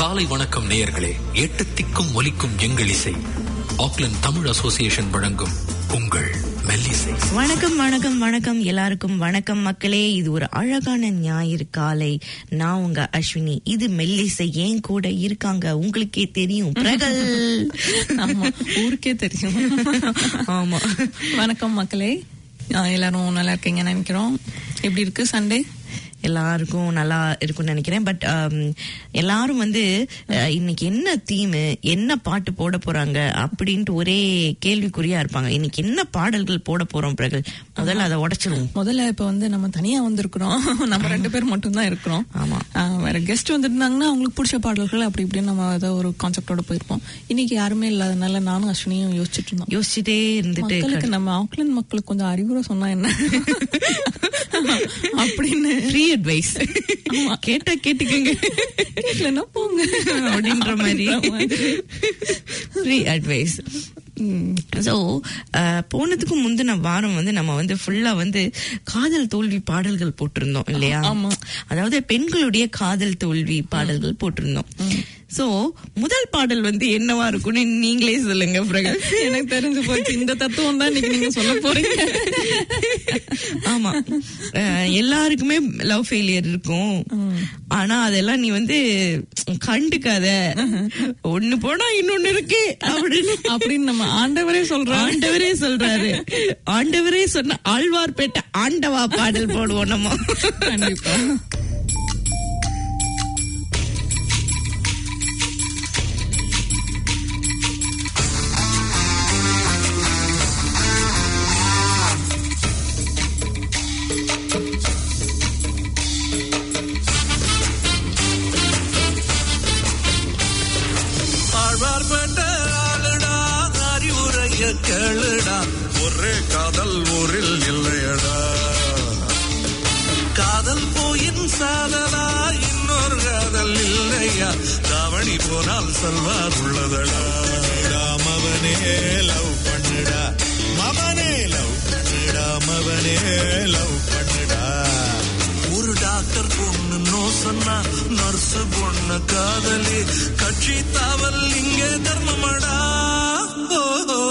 காலை வணக்கம் நேயர்களே எட்டு திக்கும் ஒலிக்கும் எங்கள் இசை ஆக்லண்ட் தமிழ் அசோசியேஷன் வழங்கும் உங்கள் மெல்லிசை வணக்கம் வணக்கம் வணக்கம் எல்லாருக்கும் வணக்கம் மக்களே இது ஒரு அழகான ஞாயிறு காலை நான் உங்க அஸ்வினி இது மெல்லிசை ஏன் கூட இருக்காங்க உங்களுக்கே தெரியும் பிரகல் ஆமா ஊருக்கே தெரியும் ஆமா வணக்கம் மக்களே ஆஹ் எல்லாரும் நல்லா இருக்கீங்கன்னு நினைக்கிறோம் எப்படி இருக்கு சண்டே எல்லாருக்கும் நல்லா இருக்கும்னு நினைக்கிறேன் பட் எல்லாரும் வந்து அஹ், இன்னைக்கு என்ன தீம் என்ன பாட்டு போட போறாங்க அப்படின்ட்டு ஒரே கேள்விக்குறியா இருப்பாங்க இன்னைக்கு என்ன பாடல்கள் போட போறோம் பிரகல் முதல்ல அதை உடைச்சிருவோம் முதல்ல இப்ப வந்து நம்ம தனியா வந்திருக்கிறோம் நம்ம ரெண்டு பேர் மட்டும் தான் இருக்கிறோம் ஆமா. ஆஹ் வேற கெஸ்ட் வந்திருந்தாங்கன்னா அவங்களுக்கு பிடிச்ச பாடல்கள் அப்படி இப்படின்னு நம்ம ஏதோ ஒரு கான்செப்டோட போயிருப்போம் இன்னைக்கு யாருமே இல்லாதனால நானும் அஸ்வினியும் யோசிச்சுட்டு இருந்தோம் யோசிச்சுட்டே இருந்துட்டு மக்களுக்கு நம்ம ஆக்லாந்து மக்களுக்கு கொஞ்சம் அறிவுரை சொன்னா என்ன அப்படின்னு ஃப்ரீ அட்வைஸ் கேட்டா கேட்டுக்கங்க கேட்கலன்னா போங்க அப்படின்ற மாதிரி ஃப்ரீ அட்வைஸ் ஸோ போனதுக்கு முந்தின வாரம் வந்து நம்ம வந்து ஃபுல்லா வந்து காதல் தோல்வி பாடல்கள் போட்டிருந்தோம் இல்லையா ஆமா. அதாவது பெண்களுடைய காதல் தோல்வி பாடல்கள் போட்டிருந்தோம் சோ முதல் பாடல் வந்து என்னவா இருக்கும்னு நீங்களே சொல்லுங்க பிரகல் எனக்கு தெரிஞ்சு போச்சு இந்த தத்துவம் தான் இன்னைக்கு நீங்க சொல்ல போறீங்க ஆமா அஹ், எல்லாருக்குமே லவ் ஃபெயிலியர் இருக்கும் ஆனா அதெல்லாம் நீ வந்து கண்டுக்காத ஒண்ணு போனா இன்னொன்னு இருக்கு அப்படின்னு அப்படின்னு நம்ம ஆண்டவரே சொல்றோம் ஆண்டவரே சொல்றாரு ஆண்டவரே சொன்ன ஆழ்வார்பேட்டை ஆண்டவா பாடல் போடுவோம் நம்ம கண்டிப்பா ஆழ்வார்பேட்ட ஆளுடா அறிவுரைய கேளுடா ஒரே காதல் ஊரில் இல்லையடா காதல் போயின் சாதலா இன்னொரு காதல் இல்லையா தாவணி போனால் செல்வார் உள்ளதடா மவனே லவ் பண்ணுடா மவனே லவ் பண்ணுடா மவனே லவ் பண்ணுடா ஒரு டாக்டர் பொண்ணு நோ சொன்னா நர்ஸ் பொண்ணு காதலி கட்சி தாவல் இங்க தர்மமடா ஓ, ஓ.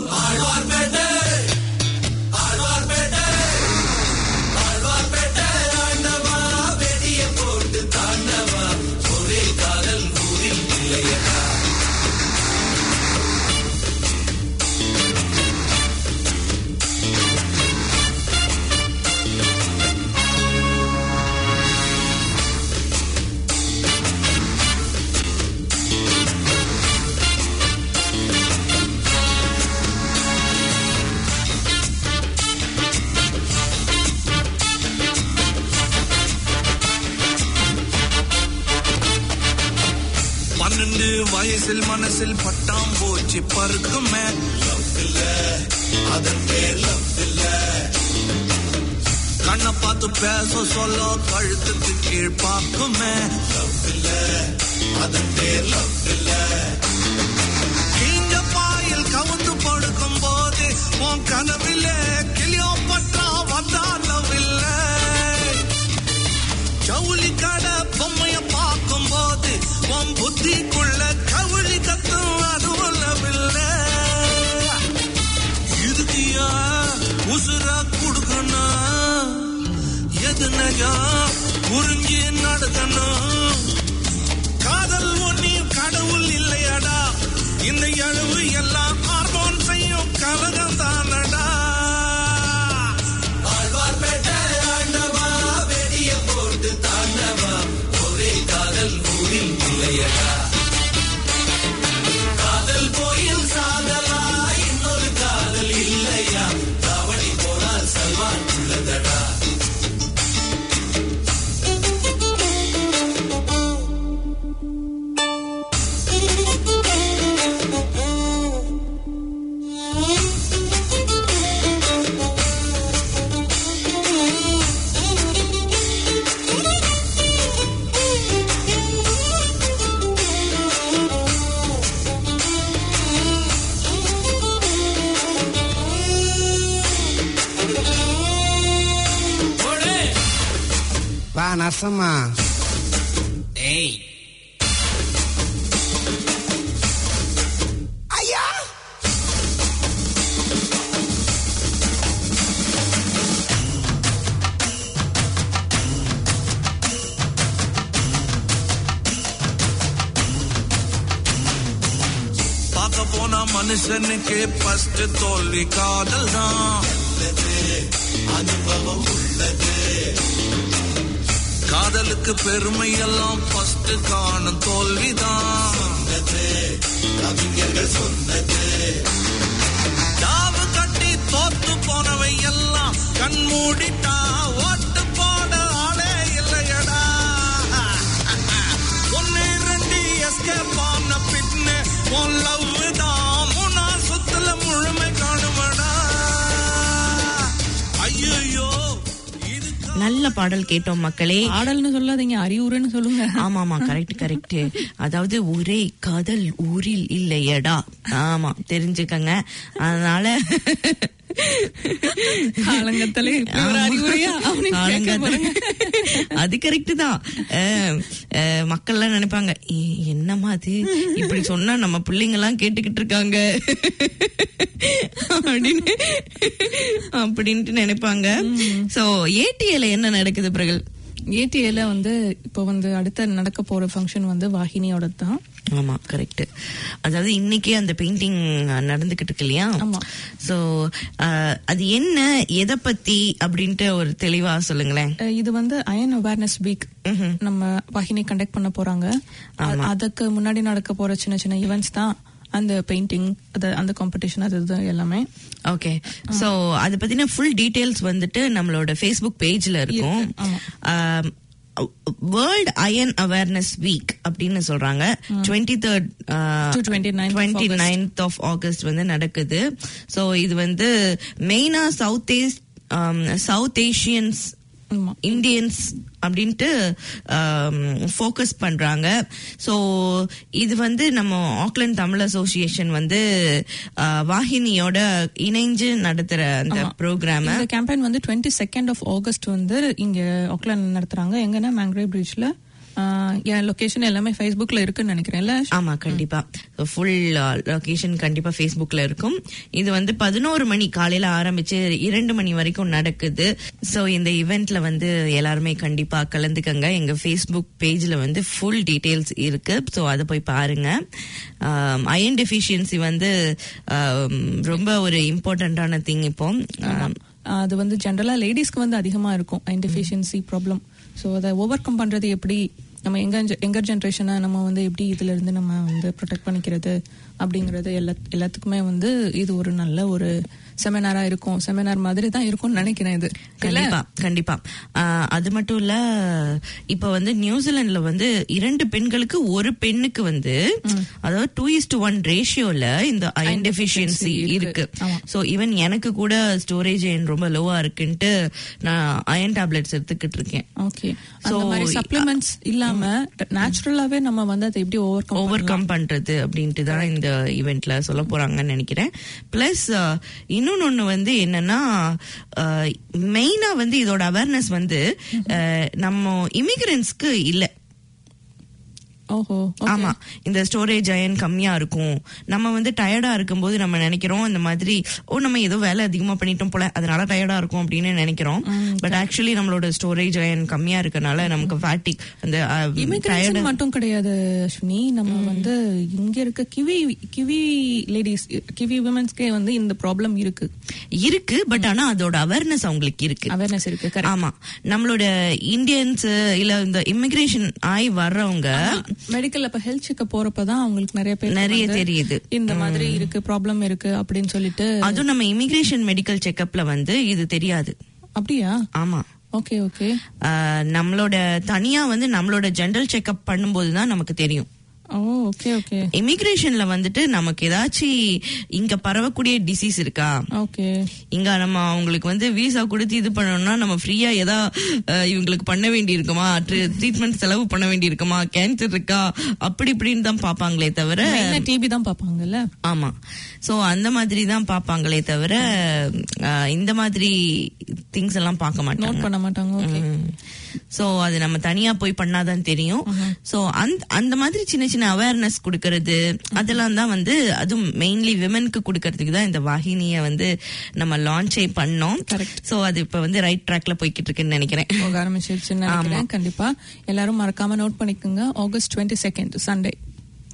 பன்னெண்டு வயசில் மனசில் பட்டாம் போச்சு பருக்குமே லவ் இல்ல அதன் பேர் லவ் இல்ல கண்ணை பார்த்து பேச சொல்ல கழுத்துக்கு கீழ் பார்க்குமே லவ் இல்ல அதன் பேர் லவ் இல்ல கீஞ்ச பாயில் கவுந்து படுக்கும் போது உன் கனவிலே கிளியோ பற்றா வந்தா லவ் இல்லை ஜவுளி கடை பொம்மைய பார்க்கும் போது உன் புத்திக்குள்ள கவுளி கத்தும் அது உள்ளவில்லை இதுக்கியா உசுரா கொடுக்கணும் எது நகா புரிஞ்சு நடக்கணும் காதல் ஒன்னியும் கடவுள் இல்லையடா இந்த எழுவு எல்லாம் ஹார்மோன் செய்யும் கலகம் தானடா வா நரசம்மா ஏய் போனா மனுஷனுக்கு ஃபர்ஸ்ட் தோல்வி காதல் தான் அனுபவம் உள்ளது காதலுக்கு பெருமை எல்லாம் ஃபர்ஸ்ட் காணும் தோல்விதான் கவிஞர்கள் சொன்னது தாவு கட்டி தோத்து போனவை எல்லாம் கண் மூடிட்டா ஓட்டு போட ஆளே இல்லையடா ஒன்னு ரெண்டு எஸ்கேப் ஆன பின்னு உன் லவ் தான் மூணா சுத்துல முழுமை காணுமடா ஐயோ இது நல்ல பாடல் கேட்டோம் மக்களே பாடல்னு சொல்லாதீங்க அறிவுரைன்னு சொல்லுங்க ஆமா ஆமா கரெக்ட் கரெக்ட் அதாவது ஒரே காதல் ஊரில் இல்லையடா ஆமா தெரிஞ்சுக்கங்க அதனால காலங்கத்திலே இப்படி ஒரு அறிவுரையா அவனுக்கு கேட்க காலங்காத்தால- பாருங்க. அது கரெக்ட் தான் அஹ், அஹ், மக்கள்லாம் நினைப்பாங்க "ஏ, என்னம்மா அது இப்படி சொன்னா நம்ம பிள்ளைங்க எல்லாம் கேட்டுக்கிட்டு இருக்காங்க அப்படின்னு அப்படின்ட்டு நினைப்பாங்க சோ ஏடிஎல என்ன நடக்குது பிரகல் ஏடிஏல வந்து இப்போ வந்து அடுத்த நடக்க போற ஃபங்க்ஷன் வந்து வாகினியோட தான் ஆமா கரெக்ட் அதாவது இன்னைக்கே அந்த பெயிண்டிங் நடந்துகிட்டு இருக்கு இல்லையா ஆமா. சோ அது என்ன எதை பத்தி அப்படின்ட்டு ஒரு தெளிவா சொல்லுங்களேன் அஹ் இது வந்து அயன் அவேர்னஸ் வீக் ம்ஹும். நம்ம வாகினி கண்டக்ட் பண்ண போறாங்க அ- அதுக்கு முன்னாடி நடக்க போற சின்ன சின்ன ஈவெண்ட்ஸ் தான் அந்த பெயிண்டிங் அது அந்த காம்படிஷன் அது இது எல்லாமே ஓகே சோ அது பத்தின ஃபுல் டீடைல்ஸ் வந்துட்டு நம்மளோட ஃபேஸ்புக் பேஜ்ல இருக்கும் வேர்ல்ட் அயன் அவேர்னஸ் வீக் அப்படின்னு சொல்றாங்க twenty third To 29th of twenty August. Ninth of August வந்து நடக்குது சோ இது வந்து மெயினா சவுத் ஏஸ்ட் சவுத் ஏஷியன்ஸ் ஆமா இந்தியன்ஸ் அப்படின்ட்டு ஃபோக்கஸ் பண்றாங்க ஸோ இது வந்து நம்ம ஆக்லாந்து தமிழ் அசோசியேஷன் வந்து அஹ், வாகினியோட இணைஞ்சு நடத்துற அந்த ப்ரோக்ராம இந்த கேம்பெயின் வந்து டுவெண்ட்டி செகண்ட் ஆஃப் ஆகஸ்ட் வந்து இங்க ஆக்லாண்ட் நடத்துறாங்க எங்கன்னா மேங்க்ரே பிரிட்ஜ்ல என் லொகேஷன் எல்லாமே ஃபேஸ்புக்ல இருக்குன்னு நினைக்கிறேன்ல ஆமா கண்டிப்பா ஃபுல் லொகேஷன் கண்டிப்பா ஃபேஸ்புக்ல இருக்கும் இது வந்து பதினோரு மணி காலையில ஆரம்பிச்சு இரண்டு மணி வரைக்கும் நடக்குது சோ இந்த இவெண்ட்ல வந்து எல்லாருமே கண்டிப்பா கலந்துக்கங்க எங்க ஃபேஸ்புக் பேஜ்ல வந்து ஃபுல் டீடைல்ஸ் இருக்கு சோ அதை போய் பாருங்க அயன் டெஃபிஷியன்சி வந்து ஆம், ரொம்ப ஒரு இம்பார்ட்டன்டான திங் இப்போ ஆம், அது வந்து ஜென்ரலா லேடிஸ்க்கு வந்து அதிகமா இருக்கும் டெஃபிஷியன்சி ப்ராப்ளம் ஸோ அதை ஓவர் கம் பண்றது எப்படி நம்ம எங்க எங்கர் ஜென்ரேஷனை நம்ம வந்து எப்படி இதுல இருந்து நம்ம வந்து ப்ரொடெக்ட் பண்ணிக்கிறது அப்படிங்கறது எல்லா எல்லாத்துக்குமே வந்து இது ஒரு நல்ல ஒரு செமினாரா இருக்கும் செமினார் மாதிரி தான் இருக்கும்னு நினைக்கிறேன் இது இல்ல? கண்டிப்பா கண்டிப்பா ஆஹ், அது மட்டும் இல்ல இப்ப வந்து நியூசிலாந்துல வந்து இரண்டு பெண்களுக்கு ஒரு பெண்ணுக்கு வந்து அதாவது டூ இஸ் டு ஒன் ரேஷியோல இந்த அயன் டெபிஷியன்சி இருக்கு ஆமா. சோ ஈவன் எனக்கு கூட ஸ்டோரேஜ் ரொம்ப லோவா இருக்குன்ட்டு நான் அயன் டேப்லெட்ஸ் எடுத்துக்கிட்டு இருக்கேன் ஓகே அந்த So, மாதிரி சப்ளிமெண்ட்ஸ் இல்லாம நேச்சுரலாவே நம்ம வந்து அதை எப்படி ஓவர் கம் ஓவர் கம் பண்றது அப்படின்ட்டு தான் இந்த ஈவெண்ட்ல சொல்ல போறாங்கன்னு நினைக்கிறேன் பிளஸ் இன்னொன்னு ஒண்ணு வந்து என்னன்னா மெயினா வந்து இதோட அவேர்னஸ் வந்து அஹ், நம்ம இமிகிரன்ஸ்க்கு இல்ல ஓஹோ ஆமா இந்த ஸ்டோரேஜ் அயன் கம்மியா இருக்கும் நம்ம வந்து டயர்டா இருக்கும்போது நம்ம நினைக்கிறோம் இந்த மாதிரி ஓ நம்ம ஏதோ வேலை அதிகமா பண்ணிட்டோம் போல அதனால டயர்டா இருக்கும் அப்படின்னு நினைக்கிறோம் பட் ஆக்சுவலி நம்மளோட ஸ்டோரேஜ் அயன் கம்மியா இருக்கனால நமக்கு ஃபேட்டிக் அந்த இமிகிரேஷன் டயர்டு மட்டும் கிடையாது அஸ்வினி நம்ம வந்து இங்க இருக்க கிவி கிவி லேடிஸ் கிவி விமன்ஸ்க்கே வந்து இந்த ப்ராப்ளம் இருக்கு இருக்கு பட் ஆனா அதோட அவேர்னஸ் அவங்களுக்கு இருக்கு அவேர்னஸ் இருக்கு correct. ஆமா நம்மளோட இந்தியன்ஸ் இல்ல இந்த இமிகிரேஷன் ஆகி வர்றவங்க மெடிக்கல் அப்ப ஹெல்த் செக்அப் போறப்பதான் அவங்களுக்கு நிறைய பேர் நிறைய தெரியுது. இந்த மாதிரி இருக்கு ப்ராப்ளம் இருக்கு அப்படின்னு சொல்லிட்டு அதுவும் நம்ம இமிகிரேஷன் மெடிக்கல் செக்கப்ல வந்து இது தெரியாது அப்படியா ஆமா ஓகே ஓகே ஆஹ், நம்மளோட தனியா வந்து நம்மளோட ஜெனரல் செக்கப் பண்ணும்போது தான் நமக்கு தெரியும் ஓ ஓகே ஓகே இமிகிரேஷன்ல வந்துட்டு நமக்கு ஏதாச்சும் இங்க பரவக்கூடிய டிசீஸ் இருக்கா ஓகே இங்க நம்ம அவங்களுக்கு வந்து விசா கொடுத்து இது பண்ணணும்னா நம்ம ஃப்ரீயா ஏதா அஹ், இவங்களுக்கு பண்ண வேண்டி இருக்குமா ட்ரீட்மெண்ட் செலவு பண்ண வேண்டி இருக்குமா கேன்சர் இருக்கா அப்படி இப்படின்னு தான் பாப்பாங்களே தவிர டிபி தான் பாப்பாங்கல்ல ஆமா சோ அந்த மாதிரி தான் பாப்பாங்களே தவிர அஹ், இந்த மாதிரி திங்ஸ் எல்லாம் பார்க்க நோட் மாட்டாங்க பண்ண மாட்டாங்க ஓகே சோ அது நம்ம தனியா போய் பண்ணாதான் தெரியும் சோ அந்த அந்த மாதிரி சின்ன சின்ன அவேர்னஸ் கொடுக்கறது அதெல்லாம் தான் வந்து அதுவும் மெயின்லி விமனுக்கு கொடுக்கறதுக்கு தான் இந்த வாகினிய வந்து நம்ம லான்ச்சே பண்ணோம் Correct. சோ அது இப்ப வந்து ரைட் ட்ராக்ல போய்கிட்டு இருக்குன்னு நினைக்கிறேன் போக ஆரம்பிச்சிருச்சுன்னு நினைக்கிறேன் கண்டிப்பா எல்லாரும் மறக்காம நோட் பண்ணிக்கோங்க August twenty second Sunday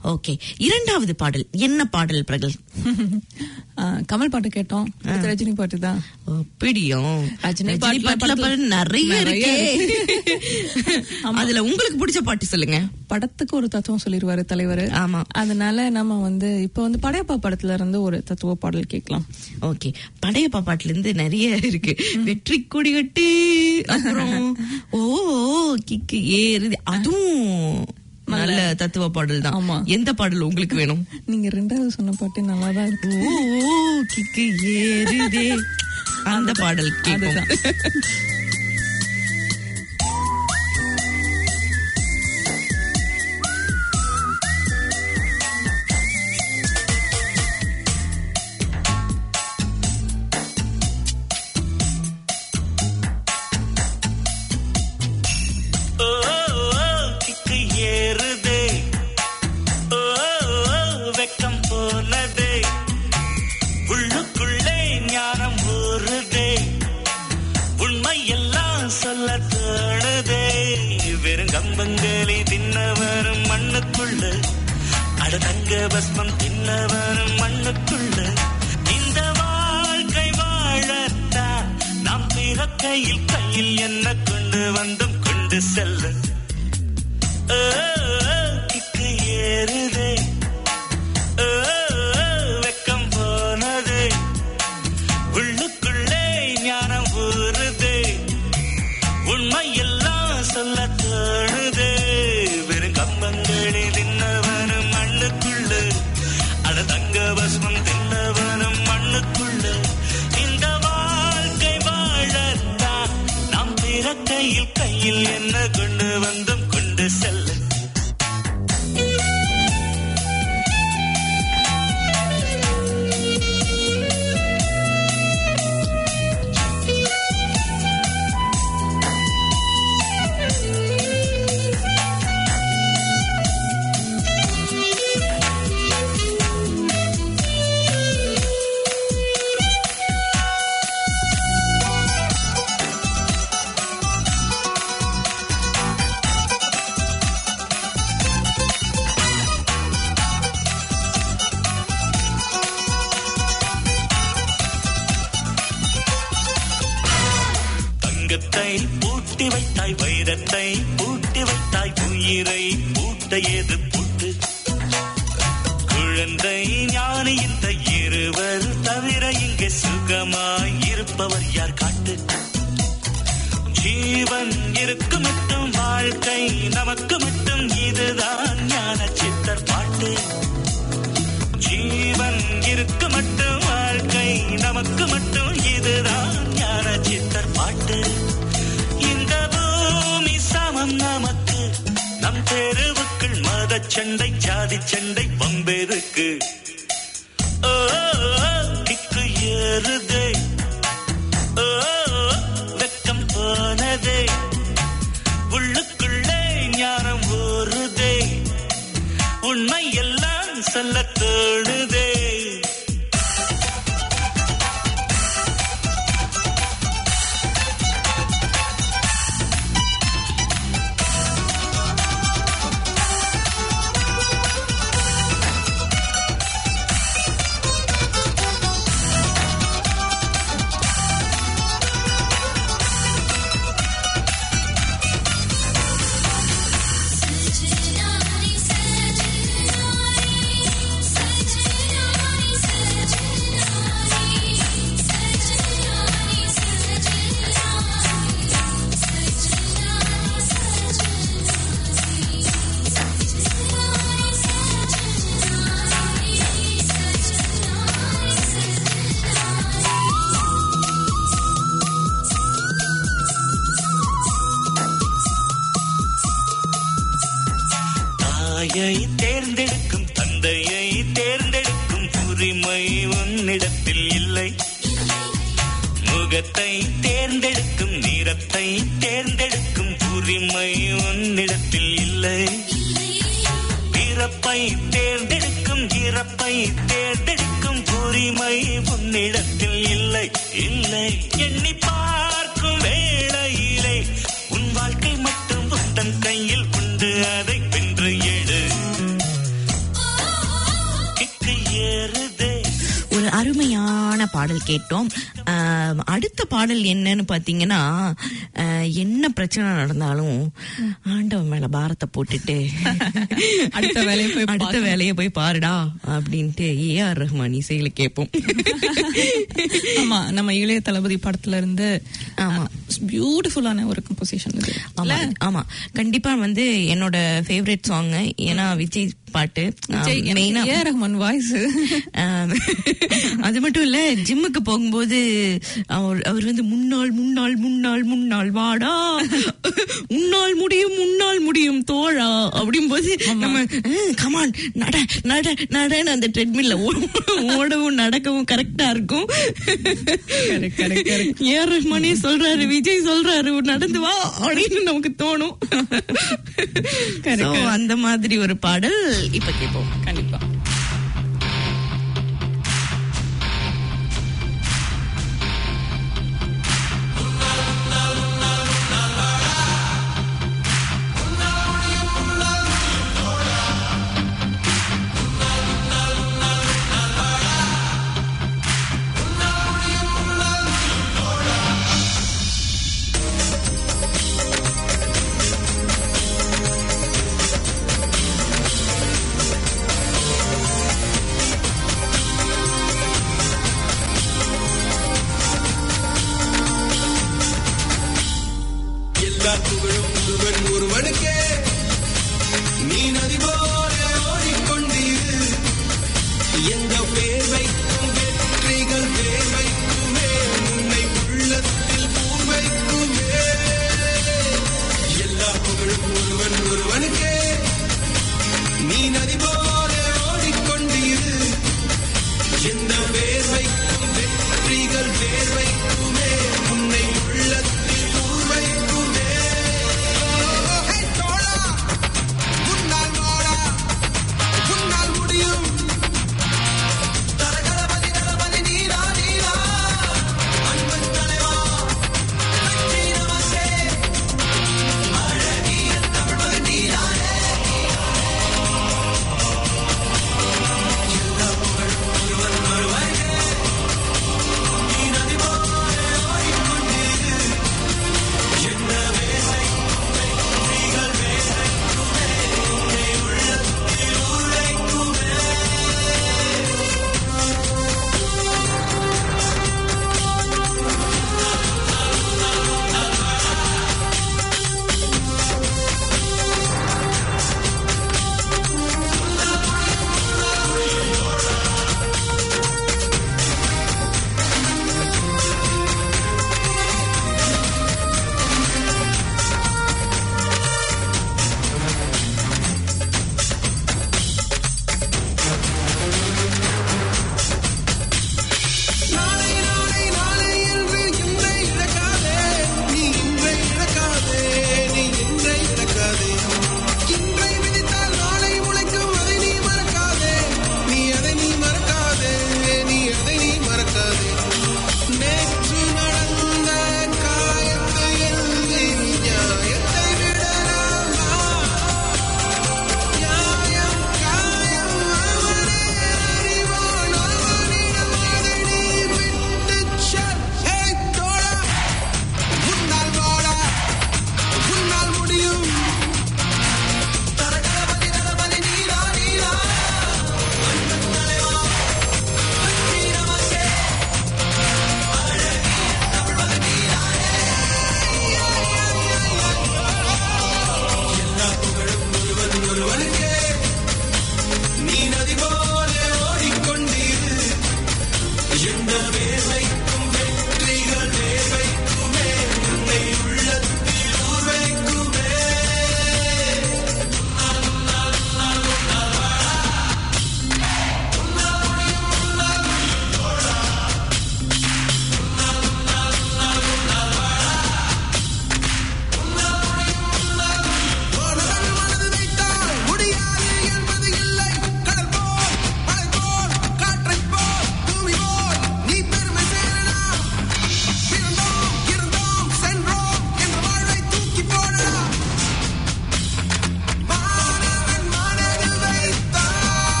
okay இரண்டாவது பாடல் என்ன பாடல் பிரகல் ஆ, கமல் பாட்டு கேட்டோம் அடுத்து ரஜினி பாட்டு தான் ஓ, பிடியும் ரஜினி ரஜினி பாட்டுல பாட்டுல படத்துல பாரு நிறைய நிறைய இருக்கே அதுல உங்களுக்கு பிடிச்ச பாட்டு சொல்லுங்க படத்துக்கு ஒரு தத்துவம் சொல்லிடுவாரு தலைவர் ஆமா. அதனால நம்ம வந்து இப்ப வந்து படையப்பா படத்துல இருந்து ஒரு தத்துவ பாடல் கேட்கலாம் ஓகே படையப்பா பாட்டுல இருந்து நிறைய இருக்கு வெற்றி கொடி கட்டு அப்புறம் ஓ கிக்கு ஏறுது அதுவும் நல்ல தத்துவ பாடல் தான் ஆமா. எந்த பாடல் உங்களுக்கு வேணும் நீங்க ரெண்டாவது சொன்ன பாட்டு நல்லா தான் இருக்கு ஓ கிக்கு ஏறுதே அந்த பாடல் கேட்போம் அதுதான் ஓ, ஓ, கிக்கு ஏறுதே ஓ, ஓ, வெக்கம் போனதே உள்ளுக்குள்ளே ஞானம் ஊறுதே உண்மை எல்லாம் சொல்ல தோணுதே வெறும் கம்பங்களி தின்ன வரும் மண்ணுக்குள்ள அடதங்க பஸ்மம் தின்ன வரும் மண்ணுக்குள்ள இந்த வாழ்க்கை வாழத்தான் நாம் பிறக்கையில் கையில் என்ன கொண்டு வந்தும் கொண்டு செல்ல ஓ, ஓ, கிக்கு ஏறுதே ஓ, ஓ, வெக்கம் போனதே உள்ளுக்குள்ளே ஞானம் ஊறுதே உண்மை எல்லாம் சொல்ல தோணுதே வெறும் கம்பங்களே தின்னவனும் மண்ணுக்குள்ள அட தங்க பஸ்மம் தின்னவனும் மண்ணுக்குள்ள இந்த வாழ்க்கை வாழத்தான் நாம் பிறக்கையில் கையில் என்ன கொண்டு வந்தும் கொண்டு செல்ல தங்கத்தை பூட்டி வைத்தாய் வைரத்தை பூட்டி வைத்தாய் உயிரை பூட்ட ஏது பூட்டு குழந்தை ஞானி இந்த இருவர் தவிர இங்கே சுகமாய் இருப்பவர் யார் காட்டு ஜீவன் இருக்கு மட்டும் வாழ்க்கை நமக்கு மட்டும் இதுதான் ஞான சித்தர் பாட்டு ஜீவன் இருக்கு மட்டும் வாழ்க்கை நமக்கு மட்டும் இதுதான் ஞான சித்தர் பாட்டு இந்த பூமி சமம் நமக்கு நம் தெருவுக்குள் மத சண்டை ஜாதி சண்டை பம்பெருக்கு ஓ கிக்கு ஏறுதே ஓ வெக்கம் போனதே உள்ளுக்குள்ளே ஞானம் ஊறுதே உண்மை எல்லாம் சொல்ல தோணுதே सजनानी सजनानी सजनानी सजनानी सजनानी தாயை தேர்ந்தெடுக்கும் தந்தையை தேர்ந்தெடுக்கும் உரிமை உன்னிடத்தில் இல்லை முகத்தை தேர்ந்தெடுக்கும் நிறத்தை தேர்ந்தெடுக்கும் உரிமை உன்னிடத்தில் இல்லை பிறப்பை தேர்ந்தெடுக்கும் இறப்பை தேர்ந்தெடுக்கும் உரிமை உன்னிடத்தில் இல்லை இல்லை எண்ணி பார்க்கும் வேளையிலே உன் வாழ்க்கை மட்டும் உந்தன் கையில் உண்டு அதை வென்று எடு அழகான பாடல் கேட்டோம் ஆஹ், அடுத்த பாடல் என்னன்னு பாத்தீங்கன்னா ஆஹ், என்ன பிரச்சனை நடந்தாலும் ஆண்டவன் மேல பாரத்தை போட்டுட்டு அடுத்த வேலையை போய் அடுத்த பார்க்கணும். வேலையை போய் பாருடா அப்படின்ட்டு ஏ ஆர் ரஹ்மான் இசையில கேட்போம் ஆமா நம்ம இளைய தளபதி படத்துல இருந்து ஆமா. பியூட்டிஃபுல்லான ஒரு கம்போசிஷன் இது ஆமா ஆமா கண்டிப்பா வந்து என்னோட ஃபேவரட் சாங் ஏன்னா விஜய் பாட்டு விஜய், எனக்கு மெயினா ஏ ரஹ்மான் வாய்ஸ் ஆம். அது மட்டும் இல்ல ஜிம்முக்கு போகும்போது அவர் அவர் வந்து முன்னாள் முன்னாள் முன்னாள் முன்னாள் வாடா முன்னாள் முடியும் முன்னாள் முடியும் தோழா அப்படிங்கும்போது நம்ம கமான் நட நட நடன்னு அந்த ட்ரெட்மில்ல ஓடவும் நடக்கவும் கரெக்டா இருக்கும் Correct, correct, correct. ஏஆர் ரஹ்மானே சொல்றாரு விஜய் சொல்றாரு நடந்து வா அப்படின்னு நமக்கு தோணும் Correct, So, correct. அந்த மாதிரி ஒரு பாடல் இப்ப கேட்போம் கண்டிப்பா எல்லா புகழும் ஒருவன் ஒருவனுக்கே நீ நதி போல ஓடிக்கொண்டீரு எந்த வேர்வைக்கும் வெற்றிகள் வேர்வைக்குமே உன்னை உள்ளத்தில் பூர்வைக்குமே எல்லா புகழும் ஒருவன் ஒருவனுக்கே நீ நதி போல ஓடிக்கொண்டீரு எந்த வேர்வைக்கும் வெற்றிகள் வேர்வைக்குமே உன்னை உள்ளத்தில் பூர்வைக்குமே ஹே தோழா உன்னால் வாடா உன்னால் முடியும் தரகரபதி தளபதி நீரா நீரா அன்பன் தலைவா வெற்றி நமசே அழகிய தமிழ் நீரானே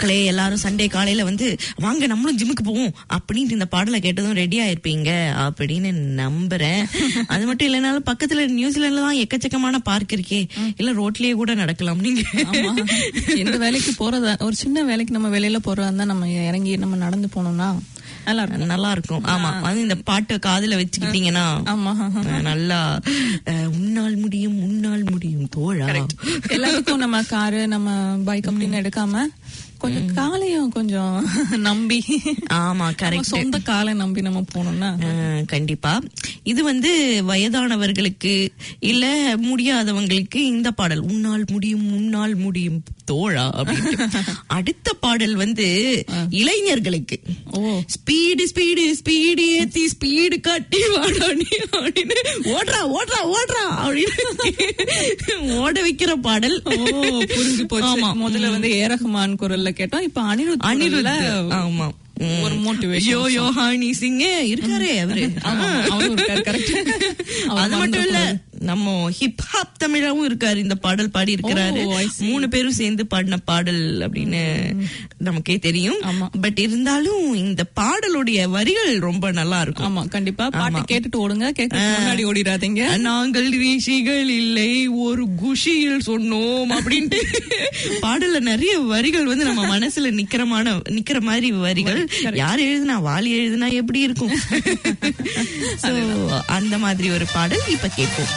மக்களே எல்லாரும் சண்டே காலையில வந்து வாங்க நம்மளும் ஜிம்முக்கு போவோம் அப்படின்ட்டு இந்த பாடலை கேட்டதும் ரெடி ஆயிருப்பீங்க அப்படின்னு நம்புறேன் அது மட்டும் இல்லைனாலும் பக்கத்துல நியூசிலாந்துல தான் எக்கச்சக்கமான பார்க் இருக்கே இல்ல ரோட்லயே கூட நடக்கலாம் நீங்க ஆமா. எந்த வேலைக்கு போறதா ஒரு சின்ன வேலைக்கு நம்ம வெளியில போறதா இருந்தா நம்ம இறங்கி நம்ம நடந்து போனோம்னா நல்லா இருக்கும் நல்லா இருக்கும் ஆமா அது இந்த பாட்டு காதுல வச்சுக்கிட்டீங்கன்னா ஆமா அஹ், நல்லா அஹ், உன்னால் முடியும் உன்னால் முடியும் தோழா எல்லாத்துக்கும் நம்ம காரு நம்ம பைக் அப்படின்னு எடுக்காம கொஞ்சம் காலையும் கொஞ்சம் நம்பி ஆமா நம்ம கரெக்ட் சொந்த காலை நம்பி நம்ம போனோம்னா கண்டிப்பா இது வந்து வயதானவர்களுக்கு இல்ல முடியாதவங்களுக்கு இந்த பாடல் உன்னால் முடியும் உன்னால் முடியும் தோழா அப்படின்ட்டு அடுத்த பாடல் வந்து இளைஞர்களுக்கு ஓ ஸ்பீடு ஸ்பீடு ஸ்பீடு ஏத்தி ஸ்பீடு கட்டி வாடா நீ அப்படின்னு ஓடுறா ஓடுறா ஓடுறா அப்படின்னு ஓட வைக்கிற பாடல் ஓ புரிஞ்சு போச்சு ஆமா முதல்ல வந்து ஏ ரஹ்மான் குரல்ல கேட்டோம் இப்ப அனிருத் அனிருத் குரல்ல ஆமா ம். ஒரு motivation யோ யோ ஹானி சிங்கே இருக்காரே அவரு ஆமா, அவரும் இருக்காரு, correct. அவர் அது மட்டும் இல்ல மறந்துடக்கூடாது. நம்ம ஹிப் ஹாப் தமிழாவும் இருக்காரு இந்த பாடல் பாடி இருக்கிறாரு ஓ, I see. மூணு பேரும் சேர்ந்து பாடின பாடல் அப்படின்னு நமக்கே தெரியும் ஆமா. பட் இருந்தாலும் இந்த பாடலுடைய வரிகள் ரொம்ப நல்லா இருக்கும் ஆமா கண்டிப்பா பாட்டு கேட்டுட்டு ஓடுங்க கேட்க முன்னாடி ஓடிடாதீங்க நாங்கள் ரிஷிகள் இல்லை ஒரு குஷியில் சொன்னோம் அப்படின்ட்டு பாடல்ல நிறைய வரிகள் வந்து நம்ம மனசுல நிக்கிறமான நிக்கிற மாதிரி வரிகள் யார் எழுதுனா வாலி எழுதுனா எப்படி இருக்கும் So, அந்த மாதிரி ஒரு பாடல் இப்ப கேட்போம்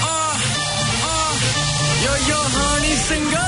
Yo, yo, honey singer.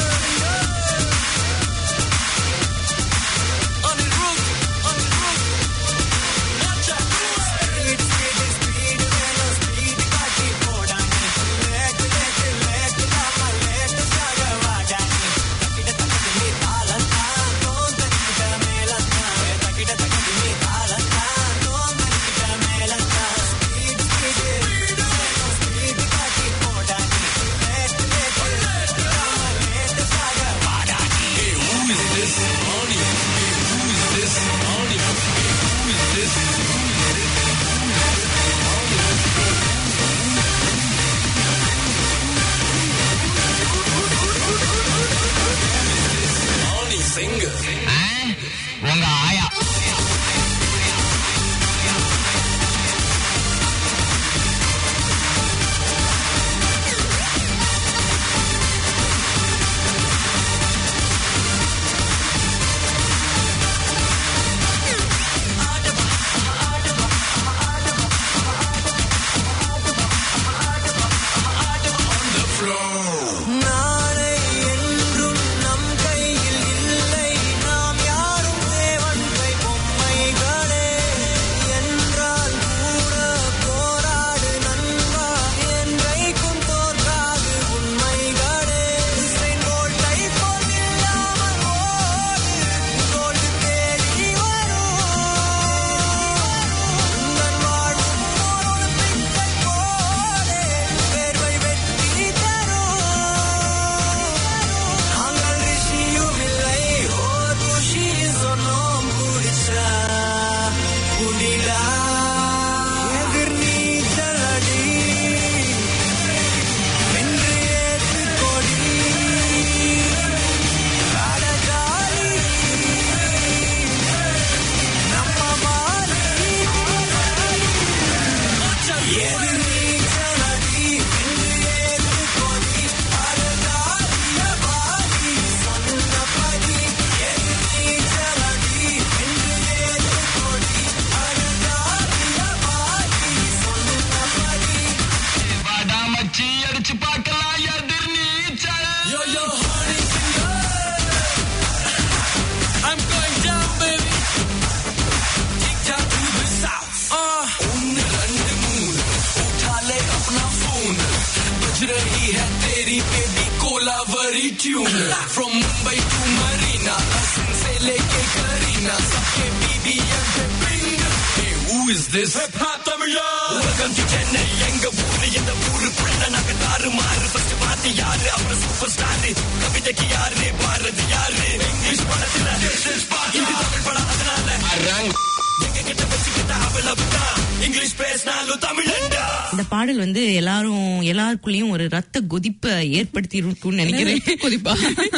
On the roof, on the roof. Watch out. Speed, speed, speed, வேணா speed காட்டி போடானே. லேட்டு, லேட்டு, லேட்டு, நாம லேட்டு சாக வாடானே. தக்கிட தக்கடி நீ தாளந்தா, தோந்தனிக்கிட்ட மேலந்தா. தக்கிட தக்கடி நீ தாளந்தா, தோந்தனிக்கிட்ட மேலந்தா. Speed, speed, வேணா speed காட்டி போடானே. லேட்டு, லேட்டு, லேட்டு, நாம லேட்டு சாக வாடானே. Hey, who is this? Honey. Hey, who is this? Honey. Hey, who is this? Honey singer. உங்க ஆயா நாளை என்றும் நம் கையில் இல்லை நாம் யாரும் தேவன் கை பொம்மைகளே என்றால் கூட போராடு நண்பா என்றைக்கும் தோற்காது உண்மைகளே உசைன் போல்ட்டை போல் இல்லாமல் ஓடு கோல் தேடி வரும் உங்கள் வாழும் ஒரு பிச்சை போலே வேர்வை வெற்றி தரும் நாங்கள் ரிஷியும் இல்லை ஓர் குஷி சொன்னோம் குடிச்சா குடிலா எதிர் நீச்சல் அடி வென்று ஏத்து கொடி கடகாலி நம்ம மாறி எதிர் நீச்சல் அடி வென்று ஏத்து கொடி கடகாலிய பாடி சொன்னபடி எதிர் நீச்சல் அடி வென்று ஏத்து கொடி கடகாலிய பாடி சொன்னபடி வாடாமச்சி அடிச்சு பார்க்கலாம் எதிர் நீச்சல் யோ யோ ஹானி I'm going down baby Take down to the south uh, ஒன்னு ரெண்டு மூணு उठा ले अपना फोन बज रही है तेरी baby Kolaveri tune from Mumbai to Marina Hasan से लेके करीना सबके बीबीएम पे ping hey who is this hip hop தமிழா welcome to chennai எங்க ஊரு இந்த ஊரு புள்ள நாங்க தாறு மாறு ஃபர்ஸ்ட் பார்த்து யாரு அப்புறம் சூப்பர் ஸ்டார் கவிதைக்கு யாரு பாரதி யாரு இங்கிலீஷ் படத்துல this is part இது தமிழ் படம் அதனால எங்க கிட்ட வச்சுக்கிட்ட அவ்வளவுதான் இங்கிலீஷ் பேசினாலும் தமிழண்டா இந்த பாடல் வந்து எல்லாரும் எல்லாருக்குள்ளயும் ஒரு ரத்த கொதிப்பை ஏற்படுத்தி இருக்கும்னு நினைக்கிறேன் கொதிப்பா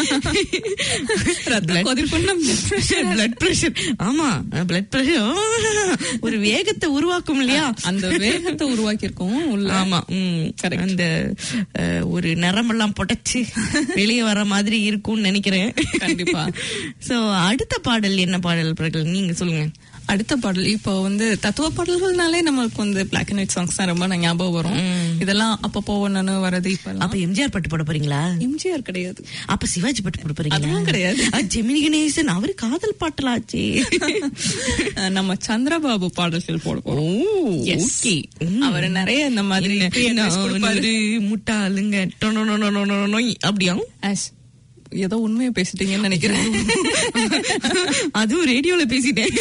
ரத்த Blood- கொதிப்புன்னா blood pressure. blood pressure. ஆமா பிளட் பிரஷர் ஒரு வேகத்தை உருவாக்கும் இல்லையா அந்த வேகத்தை உருவாக்கி இருக்கோம் உள்ள ஆமா உம், Correct. அந்த அஹ், ஒரு நரம்பெல்லாம் புடைச்சு வெளியே வர மாதிரி இருக்கும்னு நினைக்கிறேன் கண்டிப்பா. சோ அடுத்த பாடல் என்ன பாடல் பிரகல் நீங்க சொல்லுங்க அடுத்த பாடல் இப்போ வந்து தத்துவ பாடல்கள்னாலே நம்மளுக்கு வந்து பிளாக் அண்ட் ஒயிட் சாங்ஸ் தான் ரொம்ப ஞாபகம் வரும் இதெல்லாம் அப்பப்போ ஒன்னு வரது இப்ப அப்ப எம்ஜிஆர் பாட்டு போட போறீங்களா எம்ஜிஆர் கிடையாது அப்ப சிவாஜி பாட்டு போட போறீங்களா அதெல்லாம் கிடையாது. அஹ், ஜெமினி கணேசன் அவரு காதல் பாட்டலாச்சே நம்ம சந்திரபாபு பாடல்கள் போட போறோம் Yes. ஓகே அவர் நிறைய இந்த மாதிரி advice கொடுப்பாரு. ஒரு முட்டாளுங்க டொனொனொனொனொனொய். அப்படியா Ash, ஏதோ உண்மையை பேசிட்டீங்கன்னு நினைக்கிறேன் அதுவும் ரேடியோல பேசிட்டேன்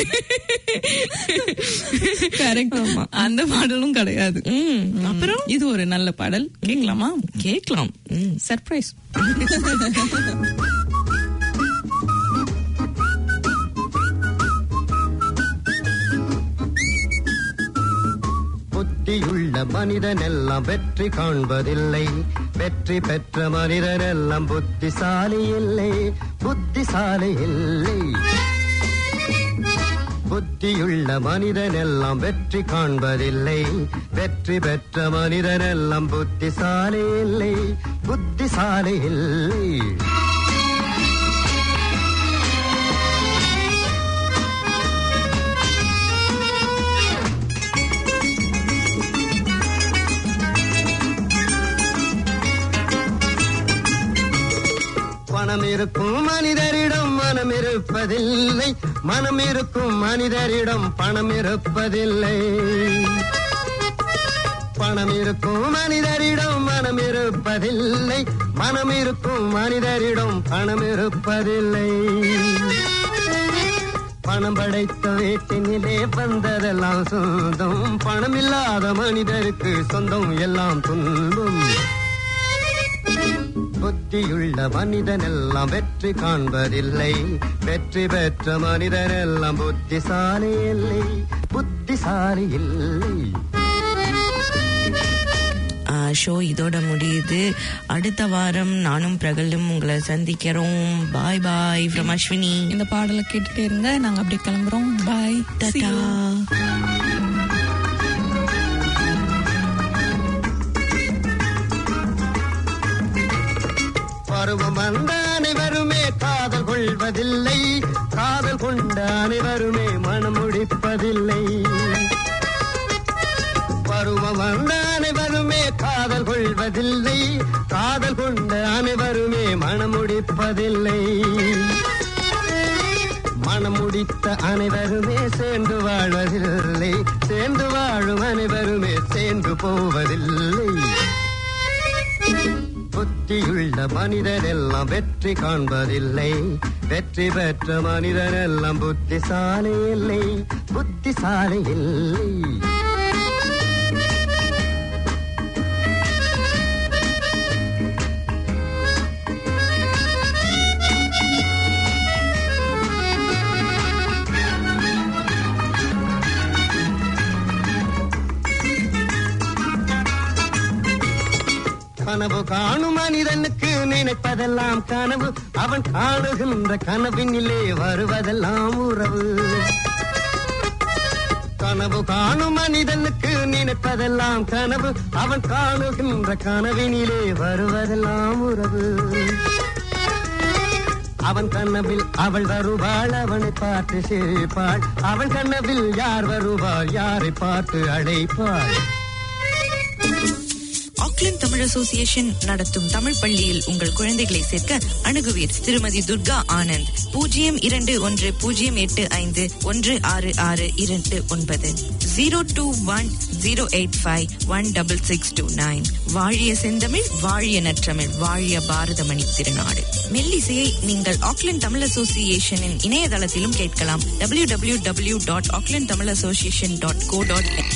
கரெக்ட் அந்த பாடலும் கிடையாது ம், அப்புறம் இது ஒரு நல்ல பாடல் கேட்கலாமா கேட்கலாம் ம். சர்ப்ரைஸ் புத்தியுள்ள மனிதனெல்லாம் வெற்றி காண்பதில்லை வெற்றி பெற்ற மனிதனெல்லாம் புத்திசாலி இல்லை புத்திசாலி இல்லை புத்தியுள்ள மனிதனெல்லாம் வெற்றி காண்பதில்லை வெற்றி பெற்ற மனிதனெல்லாம் புத்திசாலி இல்லை புத்திசாலி இல்லை பணம் இருக்கும் மனிதரிடம் மனம் இருப்பதில்லை மனம் இருக்கும் மனிதரிடம் பணம் இருப்பதில்லை பணம் இருக்கும் மனிதரிடம் மனம் இருப்பதில்லை மனம் இருக்கும் மனிதரிடம் பணம் இருப்பதில்லை பணம் படைத்த வீட்டினிலே வந்ததெல்லாம் சொந்தம் பணம் இல்லாத மனிதருக்கு சொந்தம் எல்லாம் துன்பம் புத்தியுள்ள மனிதனெல்லாம் வெற்றி காண்பதில்லை வெற்றி பெற்ற மனிதனெல்லாம் புத்திசாலி இல்லை புத்திசாலி இல்லை ஷோ இதோட முடியுது அடுத்த வாரம் நானும் பிரகலும் உங்களை சந்திக்கிறோம் பாய் பாய் ஃப்ரம் அஸ்வினி இந்த பாடலை கேட்டுட்டே இருங்க நாங்க அப்படியே கிளம்புறோம் பாய் டாடா பருவம் வந்த அனைவருமே காதல் கொள்வதில்லை காதல் கொண்ட அனைவருமே மனம் முடிப்பதில்லை பருவம் வந்த அனைவருமே காதல் கொள்வதில்லை காதல் கொண்ட அனைவருமே மனம் முடிப்பதில்லை மனம் முடித்த அனைவருமே சேர்ந்து வாழ்வதில்லை சேர்ந்து வாழும் அனைவருமே சேர்ந்து போவதில்லை புத்தியுள்ள மனிதரெல்லாம் வெற்றி காண்பதில்லை வெற்றி பெற்ற மனிதரெல்லாம் புத்திசாலி இல்லை புத்திசாலி இல்லை கனவு காணும் மனிதனுக்கு நினைப்பதெல்லாம் கனவு அவன் காணுகின்ற கனவினிலே வருவதெல்லாம் உறவு கனவு காணும் மனிதனுக்கு நினைப்பதெல்லாம் கனவு அவன் காணுகின்ற கனவினிலே வருவதெல்லாம் உறவு அவன் கனவில் அவள் வருவாள் அவனை பார்த்து சிரிப்பாள் அவன் கனவில் யார் வருவாள் யாரை பார்த்து அழைப்பாள் ஆக்லாந்து தமிழ் அசோசியேஷன் நடத்தும் தமிழ் பள்ளியில் உங்கள் குழந்தைகளை சேர்க்க அணுகுவீர் திருமதி துர்கா ஆனந்த் பூஜ்ஜியம் இரண்டு ஒன்று பூஜ்ஜியம் எட்டு ஐந்து ஒன்று ஆறு ஆறு இரண்டு ஒன்பது zero two one zero eight five one double six two nine வாழிய செந்தமிழ் வாழிய நற்றமிழ் வாழிய பாரதமணி திருநாடு மெல்லிசையை நீங்கள் ஆக்லாந்து தமிழ் அசோசியேஷனின் இணையதளத்திலும் கேட்கலாம் W W W dot Auckland Tamil association dot co dot